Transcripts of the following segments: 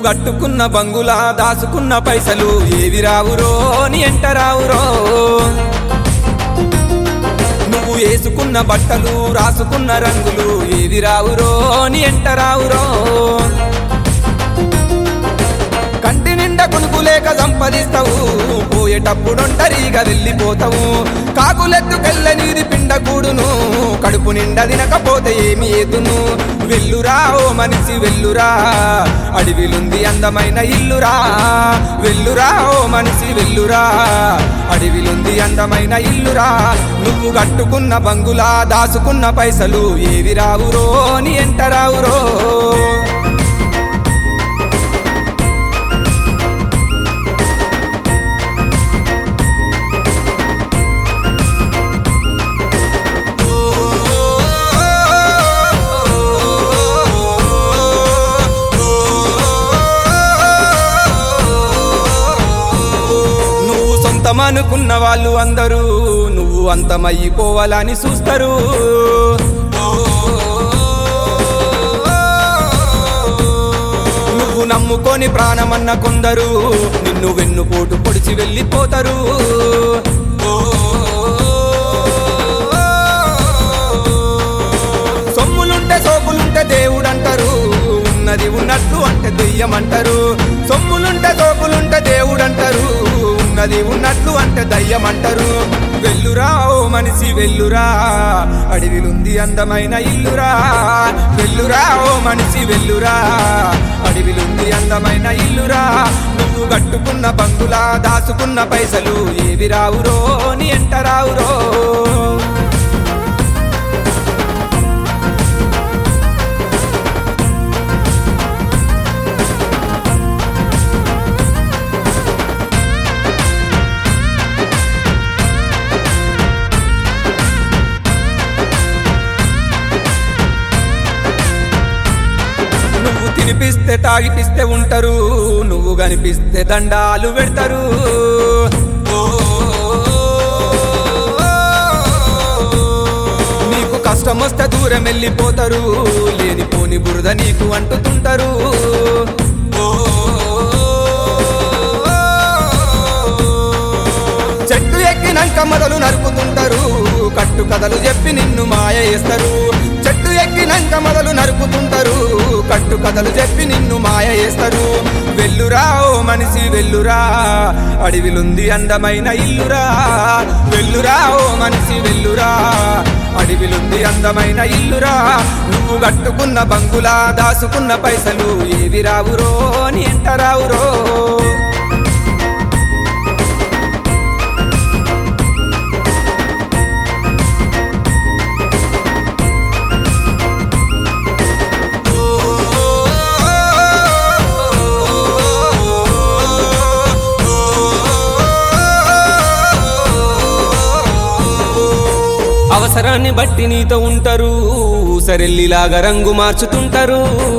కట్టుకున్న బంగులా దాసుకున్న పైసలు ఏవి రావురో నీ ఎంట రావురో నువ్వు వేసుకున్న బట్టలు రాసుకున్న రంగులు ఏవి రావురో నీ ఎంట రావురో కంటి నిండా కొనుకు లేక సంపదిస్తావు పోయేటప్పుడొంటరిగా వెళ్ళిపోతావు కాకులెత్తుకెళ్ళ నీది పిండకూడును కడుపు నిండా తినకపోతే ఏమి ఏదును వెల్లురా ఓ మనిషి వెల్లురా అడవిలుంది అందమైన ఇల్లురా వెల్లురా ఓ మనిషి వెల్లురా అడవిలుంది అందమైన ఇల్లురా నువ్వు కట్టుకున్న బంగులా దాసుకున్న పైసలు ఏవి రావురో నీ ఎంట రావురో నువ్వు సొంతమనుకున్న వాళ్ళు అందరూ నువ్వు అంతమయ్యిపోవాలని చూస్తారు నువ్వు నమ్ముకొని ప్రాణమన్న కొందరు నిన్ను వెన్నుపోటు పొడిచి వెళ్ళిపోతారు సొమ్ములుంటే సోపులుంటే దేవుడు అంటారు ఉన్నది ఉన్నట్టు అంటే దెయ్యం అంటారు సొమ్ములుంటే సోపులుంటే దేవుడు అంటారు ఉన్నది ఉన్నట్లు అంటే దయ్యం అంటారు వెల్లురా ఓ మనిషి వెల్లురా అడవిలుంది అందమైన ఇల్లురా వెల్లురా ఓ మనిషి వెల్లురా అడవిలుంది అందమైన ఇల్లురా నువ్వు కట్టుకున్న బంగులా దాసుకున్న పైసలు ఏవి రావురో నీ ఎంట రావురో నువ్వు తినిపిస్తే తాగిపిస్తే ఉంటారు నువ్వు కనిపిస్తే దండాలు పెడతారు నీకు కష్టం వస్తే దూరం వెళ్ళిపోతారు లేనిపోని బురద నీకు అంటుతుంటారు చెట్టు ఎక్కినాక మొదలు నరుకుతుంటారు కట్టు కథలు చెప్పి నిన్ను మాయ చేస్తారు చెట్టు ఎక్కినాక మొదలు నరుకుతుంటారు కట్టు కథలు చెప్పి నిన్ను మాయ చేస్తారు వెల్లురా ఓ మనిషి వెల్లురా అడవిలుంది అందమైన ఇల్లురా వెల్లురా ఓ మనిషి వెల్లురా అడవిలుంది అందమైన ఇల్లురా నువ్వు కట్టుకున్న బంగులా దాసుకున్న పైసలు ఏవి రావురో నీ ఎంట రావురో అవసరాన్ని బట్టి నీతో ఉంటారు సరెల్లిలాగా రంగు మార్చుతుంటారు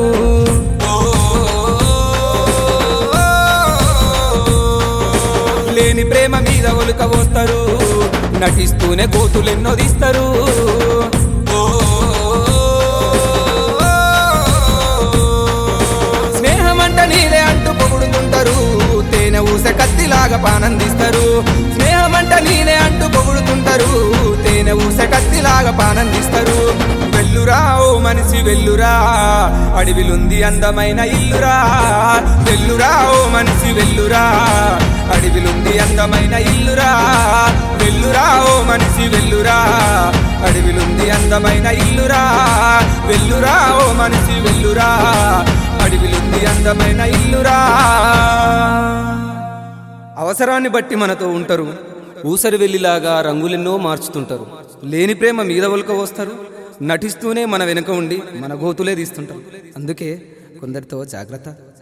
లేని ప్రేమ మీద ఒలుక పోస్తారు నటిస్తూనే కోతులెన్నో తీస్తారు స్నేహం అంట నీదే అంటూ పొగుడుతుంటారు తేనె ఊసె కత్తిలాగా పానందిస్తారు స్నేహం అంట నీదే అంటూ పొగుడుతుంటారు తేనె ఊసె కత్తిలాగా పానందిస్తారు వెల్లురా ఓ మనిషి వెల్లురా అడవిలుంది అందమైన ఇల్లురా వెల్లురా ఓ మనిషి వెల్లురా అడవిలుంది అందమైన ఇల్లురా వెల్లురా ఓ మనిషి వెల్లురా అడవిలుంది అందమైన ఇల్లురా వెల్లురా ఓ మనిషి వెల్లురా అడవిలుంది అందమైన ఇల్లురా అవసరాన్ని బట్టి మనతో ఉంటారు ఊసరి వెళ్ళిలాగా రంగులెన్నో మార్చుతుంటారు లేని ప్రేమ మీద ఒలక వస్తారు నటిస్తూనే మన వెనుక ఉండి మన గోతులే తీస్తుంటారు అందుకే కొందరితో జాగ్రత్త